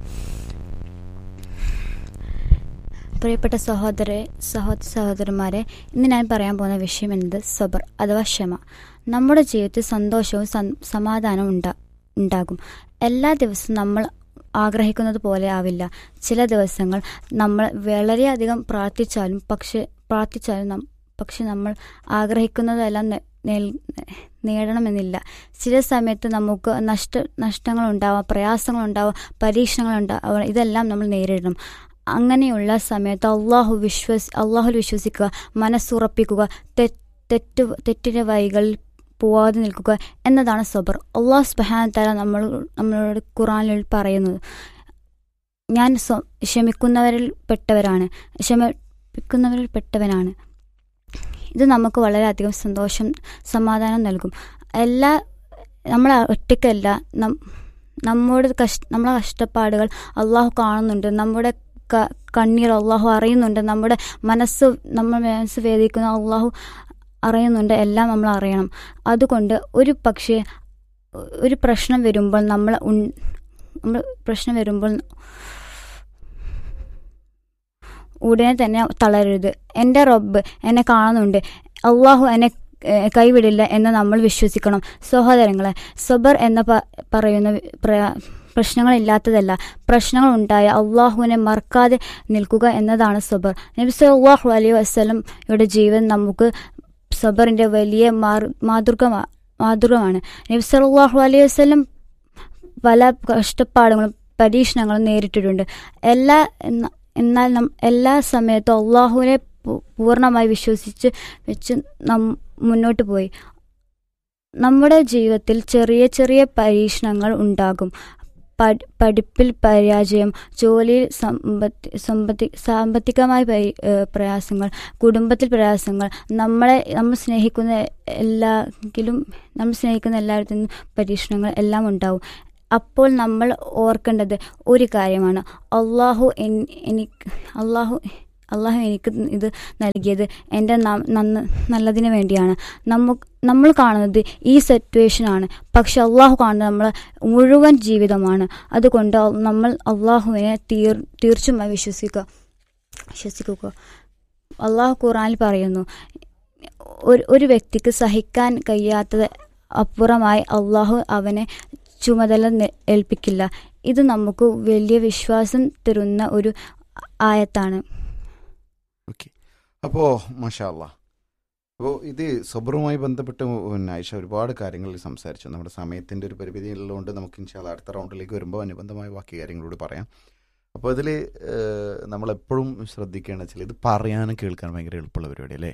പ്രിയപ്പെട്ട സഹോദര സഹോദര സഹോദരന്മാരെ ഇന്ന് ഞാൻ പറയാൻ പോകുന്ന വിഷയം എന്നത് സബർ അഥവാ ക്ഷമ നമ്മുടെ ജീവിതത്തിൽ സന്തോഷവും സം- സമാധാനവും ഉണ്ടാ ഉണ്ടാകും എല്ലാ ദിവസവും നമ്മൾ ആഗ്രഹിക്കുന്നത് പോലെ ആവില്ല ചില ദിവസങ്ങൾ നമ്മൾ വളരെയധികം പ്രാർത്ഥിച്ചാലും പക്ഷെ പ്രാർത്ഥിച്ചാലും നം- പക്ഷെ നമ്മൾ ആഗ്രഹിക്കുന്നതെല്ലാം നേ- നേൽ- നേടണമെന്നില്ല ചില സമയത്ത് നമുക്ക് നഷ്ട നഷ്ടങ്ങളുണ്ടാവാം പ്രയാസങ്ങളുണ്ടാവാം പരീക്ഷണങ്ങളുണ്ടാവാം ഇതെല്ലാം നമ്മൾ നേരിടണം അങ്ങനെയുള്ള സമയത്ത് അള്ളാഹു വിശ്വസ് അള്ളാഹുൽ വിശ്വസിക്കുക മനസ്സുറപ്പിക്കുക തെ- തെറ്റ് തെറ്റിൻ്റെ വഴികളിൽ പോവാതെ നിൽക്കുക എന്നതാണ് സബർ അള്ളാഹു സുബാന തല നമ്മൾ നമ്മളോട് ഖുറാനിൽ പറയുന്നത് ഞാൻ സ്വ- ക്ഷമിക്കുന്നവരിൽ പെട്ടവരാണ് ക്ഷമിപ്പിക്കുന്നവരിൽ പെട്ടവനാണ് ഇത് നമുക്ക് വളരെയധികം സന്തോഷം സമാധാനം നൽകും എല്ലാ നമ്മൾ ഒറ്റയ്ക്കല്ല നം നമ്മുടെ കഷ് നമ്മളെ കഷ്ടപ്പാടുകൾ അള്ളാഹു കാണുന്നുണ്ട് നമ്മുടെ ക- കണ്ണീർ അള്ളാഹു അറിയുന്നുണ്ട് നമ്മുടെ മനസ്സ് നമ്മൾ മനസ്സ് വേദിക്കുന്ന അള്ളാഹു അറിയുന്നുണ്ട് എല്ലാം നമ്മൾ അറിയണം അതുകൊണ്ട് ഒരു പക്ഷേ ഒരു പ്രശ്നം വരുമ്പോൾ നമ്മൾ ഉൺ- നമ്മൾ പ്രശ്നം വരുമ്പോൾ ഉടനെ തന്നെ തളരരുത് എൻ്റെ റബ്ബ് എന്നെ കാണുന്നുണ്ട് അള്ളാഹു എന്നെ ഏഹ്, കൈവിടില്ല എന്ന് നമ്മൾ വിശ്വസിക്കണം സഹോദരങ്ങളെ സബർ എന്ന പ- പറയുന്ന വി- പ്ര- പ്രശ്നങ്ങളില്ലാത്തതല്ല പ്രശ്നങ്ങൾ ഉണ്ടായ അള്ളാഹുവിനെ മറക്കാതെ നിൽക്കുക എന്നതാണ് സബർ നബി സല്ലല്ലാഹു അലൈഹി വസല്ലം യുടെ ജീവൻ നമുക്ക് സബറിൻ്റെ വലിയ മാർ- മാതൃക മാതൃകമാണ് നബി സല്ലല്ലാഹു അലൈഹി വസല്ലം പല കഷ്ടപ്പാടുകളും പരീക്ഷണങ്ങളും നേരിട്ടിട്ടുണ്ട് എല്ലാ എന്ന- എന്നാൽ നം എല്ലാ സമയത്തും അള്ളാഹുവിനെ പൂ- പൂർണ്ണമായി വിശ്വസിച്ച് വെച്ച് നം മുന്നോട്ട് പോയി നമ്മുടെ ജീവിതത്തിൽ ചെറിയ ചെറിയ പരീക്ഷണങ്ങൾ ഉണ്ടാകും പഠി- പഠിപ്പിൽ പരാജയം ജോലിയിൽ സമ്പത്തി സമ്പത്തി സാമ്പത്തികമായ പരി- ഏഹ് പ്രയാസങ്ങൾ കുടുംബത്തിൽ പ്രയാസങ്ങൾ നമ്മളെ നമ്മൾ സ്നേഹിക്കുന്ന എല്ലാത്തിലും നമ്മൾ സ്നേഹിക്കുന്ന എല്ലായിടത്തു നിന്നും പരീക്ഷണങ്ങൾ എല്ലാം ഉണ്ടാവും അപ്പോൾ നമ്മൾ ഓർക്കേണ്ടത് ഒരു കാര്യമാണ് അള്ളാഹു എൻ- എനിക്ക് അള്ളാഹു അള്ളാഹു എനിക്ക് ഇത് നൽകിയത് എൻ്റെ ന- നന്ന- നല്ലതിന് വേണ്ടിയാണ് നമുക്ക് നമ്മൾ കാണുന്നത് ഈ സിറ്റുവേഷനാണ് പക്ഷെ അള്ളാഹു കാണുന്നത് നമ്മൾ മുഴുവൻ ജീവിതമാണ് അതുകൊണ്ട് നമ്മൾ അള്ളാഹുവിനെ തീർ തീർച്ചയായും വിശ്വസിക്കുക വിശ്വസിക്കുക അള്ളാഹു ഖുറാനിൽ പറയുന്നു ഒരു ഒരു വ്യക്തിക്ക് സഹിക്കാൻ കഴിയാത്തത് അപ്പുറമായി അള്ളാഹു അവനെ ചുമതല നെ- ഏൽപ്പിക്കില്ല ഇത് നമുക്ക് വലിയ വിശ്വാസം തരുന്ന ഒരു ആയത്താണ് ഓക്കെ അപ്പോൾ മഷാല്ല അപ്പോൾ ഇത് സബറുമായി ബന്ധപ്പെട്ട് പിന്നെ ആയിഷ ഒരുപാട് കാര്യങ്ങൾ സംസാരിച്ചു നമ്മുടെ സമയത്തിൻ്റെ ഒരു പരിമിതി ഉള്ളതുകൊണ്ട് നമുക്ക് ഇൻഷാല്ല അടുത്ത റൗണ്ടിലേക്ക് വരുമ്പോൾ അനുബന്ധമായ ബാക്കി കാര്യങ്ങളോട് പറയാം അപ്പോൾ ഇതിൽ നമ്മളെപ്പോഴും ശ്രദ്ധിക്കുകയാണ് വെച്ചാൽ ഇത് പറയാനും കേൾക്കാനും ഭയങ്കര എളുപ്പമുള്ള പരിപാടി അല്ലേ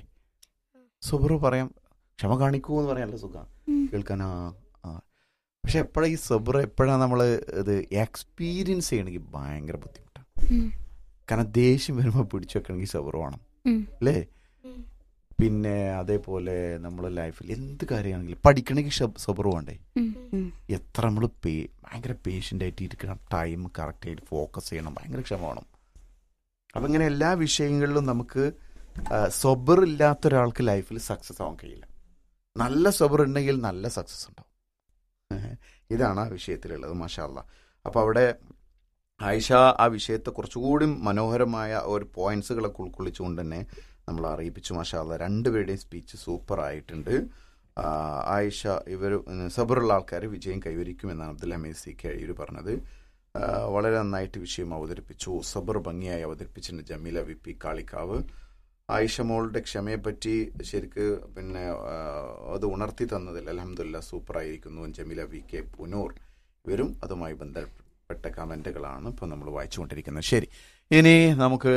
സബറു പറയാം ക്ഷമ കാണിക്കൂ എന്ന് പറയാനുള്ള സുഖം കേൾക്കാൻ ആ ആ പക്ഷെ എപ്പോഴാണ് ഈ സബർ എപ്പോഴാണ് നമ്മൾ ഇത് എക്സ്പീരിയൻസ് ചെയ്യണമെങ്കിൽ ഭയങ്കര ബുദ്ധിമുട്ടാണ് ഉം. കാരണം ദേഷ്യം വരുമ്പോൾ പിടിച്ചു വെക്കണമെങ്കിൽ സബർ വേണം ഉം. അല്ലേ ഉം. പിന്നെ അതേപോലെ നമ്മളെ ലൈഫിൽ എന്ത് കാര്യമാണെങ്കിലും പഠിക്കണമെങ്കിൽ സബർ വേണ്ടേ ഉം. ഉം. എത്ര നമ്മൾ പേ ഭയങ്കര പേഷ്യൻ്റ് ആയിട്ട് ഇരിക്കണം ടൈം കറക്റ്റായിട്ട് ഫോക്കസ് ചെയ്യണം ഭയങ്കര ക്ഷമ വേണം അപ്പം ഇങ്ങനെ എല്ലാ വിഷയങ്ങളിലും നമുക്ക് സൊബർ ഇല്ലാത്ത ഒരാൾക്ക് ലൈഫിൽ സക്സസ് ആവാൻ കഴിയില്ല നല്ല സൊബർ ഉണ്ടെങ്കിൽ നല്ല സക്സസ് ഉണ്ടാവും ഏഹ്. ഇതാണ് ആ വിഷയത്തിലുള്ളത് മാഷാല്ല അപ്പോൾ അവിടെ ആയിഷ ആ വിഷയത്തെ കുറച്ചുകൂടി മനോഹരമായ ഒരു പോയിന്റ്സുകളൊക്കെ ഉൾക്കൊള്ളിച്ചുകൊണ്ട് തന്നെ നമ്മൾ അറിയിപ്പിച്ചു മാഷാല്ല രണ്ടുപേരുടെയും സ്പീച്ച് സൂപ്പർ ആയിട്ടുണ്ട് ആ, ആയിഷ ഇവർ സബറുള്ള ആൾക്കാർ വിജയം കൈവരിക്കുമെന്നാണ് അബ്ദുൽ ഹമീദ് സി കഴിയൂർ പറഞ്ഞത് ആ, വളരെ നന്നായിട്ട് വിഷയം അവതരിപ്പിച്ചു സബർ ഭംഗിയായി അവതരിപ്പിച്ചിട്ടുണ്ട് ജമീല വി പി കാളിക്കാവ് ആയിഷ മോളുടെ ക്ഷമയെപ്പറ്റി ശരിക്ക് പിന്നെ ആ, അത് ഉണർത്തി തന്നതിൽ അലഹമില്ല സൂപ്പറായിരിക്കുന്നു ജമീല വി കെ പുനൂർ ഇവരും അതുമായി ബന്ധപ്പെട്ട കമൻറ്റുകളാണ് ഇപ്പം നമ്മൾ വായിച്ചുകൊണ്ടിരിക്കുന്നത് ശരി ഇനി നമുക്ക്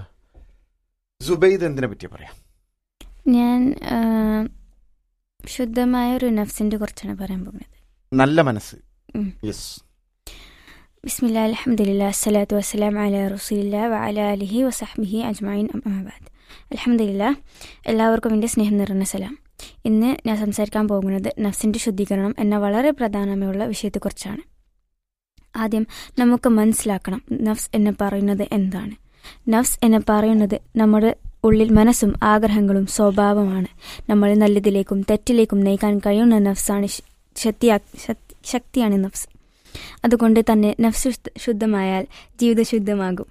സുബൈദ് എന്തിനെ പറ്റി പറയാം ഞാൻ ആ, ശുദ്ധമായ ഒരു നഫ്സിന്റെ കുറിച്ചാണ് പറയാൻ പോകുന്നത് നല്ല മനസ്സ് ഉം. യെസ് ബിസ്മില്ല അലഹമുല്ല അസ്സലാത്തു വസ്സലാം അല റസൂലില്ല വഅല അലിഹി വസഹ്ബിഹി അജ്മൈൻ അഹമ്മദ് അലഹമുല്ല എല്ലാവർക്കും എൻ്റെ സ്നേഹം നിറഞ്ഞ സലാം ഇന്ന് ഞാൻ സംസാരിക്കാൻ പോകുന്നത് നഫ്സിൻ്റെ ശുദ്ധീകരണം എന്ന വളരെ പ്രധാനമായുള്ള വിഷയത്തെക്കുറിച്ചാണ് ആദ്യം നമുക്ക് മനസ്സിലാക്കണം നഫ്സ് എന്ന് പറയുന്നത് എന്താണ് നഫ്സ് എന്ന് പറയുന്നത് നമ്മുടെ ഉള്ളിൽ മനസ്സും ആഗ്രഹങ്ങളും സ്വഭാവമാണ് നമ്മൾ നല്ലതിലേക്കും തെറ്റിലേക്കും നയിക്കാൻ കഴിയുന്ന നഫ്സാണ് ശ- ശക്തിയാ ശക്തി- ശക്തിയാണ് നഫ്സ് അതുകൊണ്ട് തന്നെ നഫ്സ് ശുദ്ധ- ശുദ്ധമായാൽ ജീവിതം ശുദ്ധമാകും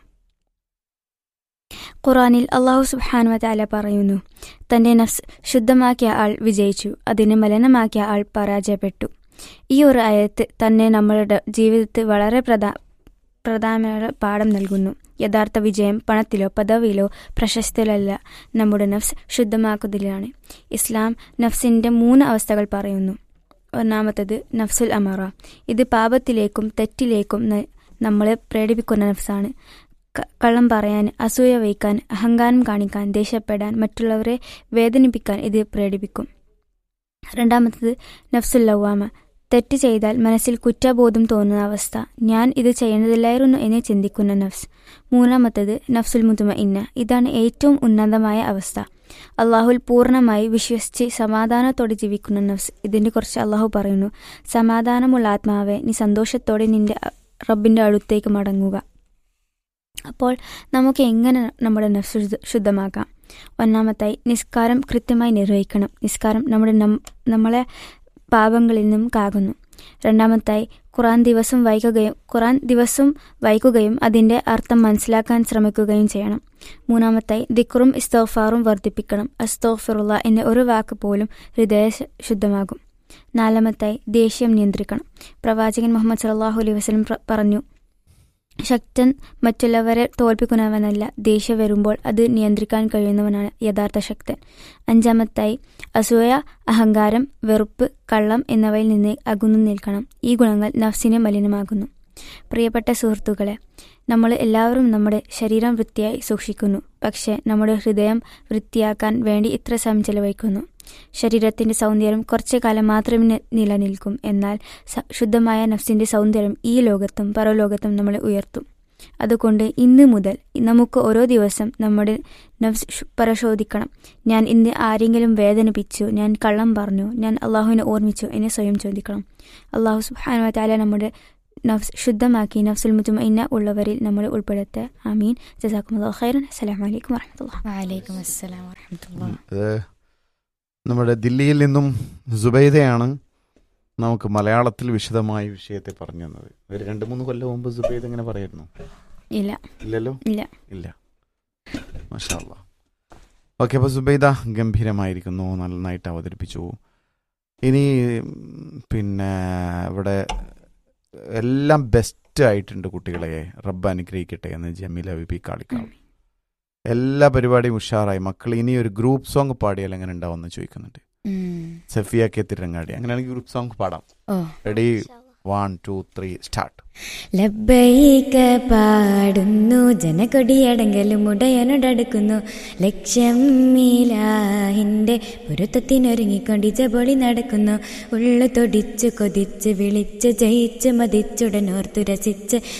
ഖുറാനിൽ അള്ളാഹു സുബ്ഹാനു വതആല പറയുന്നു തന്റെ നഫ്സ് ശുദ്ധമാക്കിയ ആൾ വിജയിച്ചു അതിനെ മലിനമാക്കിയ ആൾ പരാജയപ്പെട്ടു ഈ ഒരു ആയത്ത് തന്നെ നമ്മളുടെ ജീവിതത്തിൽ വളരെ പ്രധാ പ്രധാനമായ പാഠം നൽകുന്നു യഥാർത്ഥ വിജയം പണത്തിലോ പദവിയിലോ പ്രശസ്തിയിലല്ല നമ്മുടെ നഫ്സ് ശുദ്ധമാക്കുന്നതിലാണ് ഇസ്ലാം നഫ്സിന്റെ മൂന്ന് അവസ്ഥകൾ പറയുന്നു ഒന്നാമത്തത് നഫ്സുൽ അമറ ഇത് പാപത്തിലേക്കും തെറ്റിലേക്കും ന- നമ്മളെ പ്രേരിപ്പിക്കുന്ന നഫ്സാണ് ക- കള്ളം പറയാൻ അസൂയ വയ്ക്കാൻ അഹങ്കാരം കാണിക്കാൻ ദേഷ്യപ്പെടാൻ മറ്റുള്ളവരെ വേദനിപ്പിക്കാൻ ഇത് പ്രേരിപ്പിക്കും രണ്ടാമത്തത് നഫ്സുൽ ലവാമ തെറ്റ് ചെയ്താൽ മനസ്സിൽ കുറ്റബോധം തോന്നുന്ന അവസ്ഥ ഞാൻ ഇത് ചെയ്യേണ്ടതില്ലായിരുന്നു എന്ന് ചിന്തിക്കുന്ന നഫ്സ് മൂന്നാമത്തത് നഫ്സുൽ മുതുമ ഇന്ന ഇതാണ് ഏറ്റവും ഉന്നതമായ അവസ്ഥ അള്ളാഹുൽ പൂർണ്ണമായി വിശ്വസിച്ച് സമാധാനത്തോടെ ജീവിക്കുന്ന നഫ്സ് ഇതിനെ കുറിച്ച് അള്ളാഹു പറയുന്നു സമാധാനമുള്ള ആത്മാവെ നീ സന്തോഷത്തോടെ നിന്റെ അ- റബ്ബിന്റെ അടുത്തേക്ക് മടങ്ങുക അപ്പോൾ നമുക്ക് എങ്ങനെ നമ്മുടെ നഫ്സ് ശുദ്ധ- ശുദ്ധമാക്കാം ഒന്നാമത്തായി നിസ്കാരം കൃത്യമായി നിർവഹിക്കണം നിസ്കാരം നമ്മുടെ നം- നമ്മളെ പാപങ്ങളിൽ നിന്നും കാകുന്നു രണ്ടാമത്തായി ഖുറാൻ ദിവസം വൈകുകയും ഖുറാൻ ദിവസം വൈകുകയും അതിന്റെ അർത്ഥം മനസ്സിലാക്കാൻ ശ്രമിക്കുകയും ചെയ്യണം മൂന്നാമത്തായി ദിക്റും ഇസ്തോഫാറും വർദ്ധിപ്പിക്കണം അസ്തോഫിറുള്ള എന്ന ഒരു വാക്ക് പോലും ഹൃദയ ശ- ശുദ്ധമാകും നാലാമത്തായി ദേഷ്യം നിയന്ത്രിക്കണം പ്രവാചകൻ മുഹമ്മദ് സല്ലാഹു അലൈഹി വസല്ലം പ്ര- പറഞ്ഞു ശക്തൻ മറ്റുള്ളവരെ തോൽപ്പിക്കുന്നവനല്ല ദേഷ്യം വരുമ്പോൾ അത് നിയന്ത്രിക്കാൻ കഴിയുന്നവനാണ് യഥാർത്ഥ ശക്തൻ അഞ്ചാമത്തായി അസൂയ അഹങ്കാരം വെറുപ്പ് കള്ളം എന്നിവയിൽ നിന്ന് അകന്നു നിൽക്കണം ഈ ഗുണങ്ങൾ നഫ്സിനെ മലിനമാകുന്നു പ്രിയപ്പെട്ട സുഹൃത്തുക്കളെ നമ്മൾ എല്ലാവരും നമ്മുടെ ശരീരം വൃത്തിയായി സൂക്ഷിക്കുന്നു പക്ഷേ നമ്മുടെ ഹൃദയം വൃത്തിയാക്കാൻ വേണ്ടി ഇത്ര സമയം ചെലവഴിക്കുന്നു ശരീരത്തിന്റെ സൗന്ദര്യം കുറച്ചു കാലം മാത്രമേ നി- നിലനിൽക്കും എന്നാൽ സ- ശുദ്ധമായ നഫ്സിന്റെ സൗന്ദര്യം ഈ ലോകത്തും പരലോകത്തും നമ്മളെ ഉയർത്തും അതുകൊണ്ട് ഇന്ന് മുതൽ നമുക്ക് ഓരോ ദിവസം നമ്മുടെ നഫ്സ് ശു- പരിശോധിക്കണം ഞാൻ ഇന്ന് ആരെങ്കിലും വേദനിപ്പിച്ചു ഞാൻ കള്ളം പറഞ്ഞു ഞാൻ അള്ളാഹുവിനെ ഓർമ്മിച്ചു എന്നെ സ്വയം ചോദിക്കണം അള്ളാഹു സുബ്ഹാനഹു വ തആല നമ്മുടെ നഫ്സ് ശുദ്ധമാക്കി നഫ്സുൽ മുത്തുമഇന്ന ഉള്ളവരിൽ നമ്മൾ ഉൾപ്പെടുത്തുക ആമീൻ ജസാക്കുമുല്ലാഹു ഖൈറൻ അസ്സലാമു അലൈക്കും വറഹ്മത്തുള്ളാഹി വലൈക്കും അസ്സലാം വറഹമത്തുള്ള ഇത് നമ്മുടെ ദില്ലിയിൽ നിന്നും സുബൈദയാണ് നമുക്ക് മലയാളത്തിൽ വിശദമായ വിഷയത്തെ പറഞ്ഞു തന്നത് ഒരു രണ്ട് മൂന്ന് കൊല്ലം മുമ്പ് സുബൈദ ഇങ്ങനെ പറയായിരുന്നു ഇല്ല ഇല്ലല്ലോ ഇല്ല ഇല്ല മഷാല്ല ഓക്കെ അപ്പോൾ സുബൈദ ഗംഭീരമായിരിക്കുന്നു നന്നായിട്ട് അവതരിപ്പിച്ചു ഇനി ഉം, പിന്നെ ഇവിടെ എല്ലാം ബെസ്റ്റ് ആയിട്ടുണ്ട് കുട്ടികളെ റബ്ബ് അനുഗ്രഹിക്കട്ടെ എന്ന് ജമീല വിപി കാളിക്കാവ് എല്ലാ പരിപാടിയും ഉഷാറായി മക്കൾ ഇനി ഒരു ഗ്രൂപ്പ് സോങ് പാടിയാൽ എങ്ങനെ ഉണ്ടാവുമെന്ന് ചോദിക്കുന്നുണ്ട് സഫിയ കെ തിരങ്ങാടി അങ്ങനെയാണെങ്കിൽ ഗ്രൂപ്പ് സോങ് പാടാം oh ready one two three start ലബ്ബൈക പാടുന്നു ജനകൊടിയടങ്കലും ഉടയനോടടുക്കുന്നു ലക്ഷ്യം മീലാഹിന്റെ പൊരുത്തത്തിനൊരുങ്ങിക്കൊണ്ട് ജപൊളി നടക്കുന്നു ഉള്ളു തൊടിച്ച് കൊതിച്ച് വിളിച്ച് ജയിച്ച് മതിച്ചുടനോർത്തു രസിച്ച്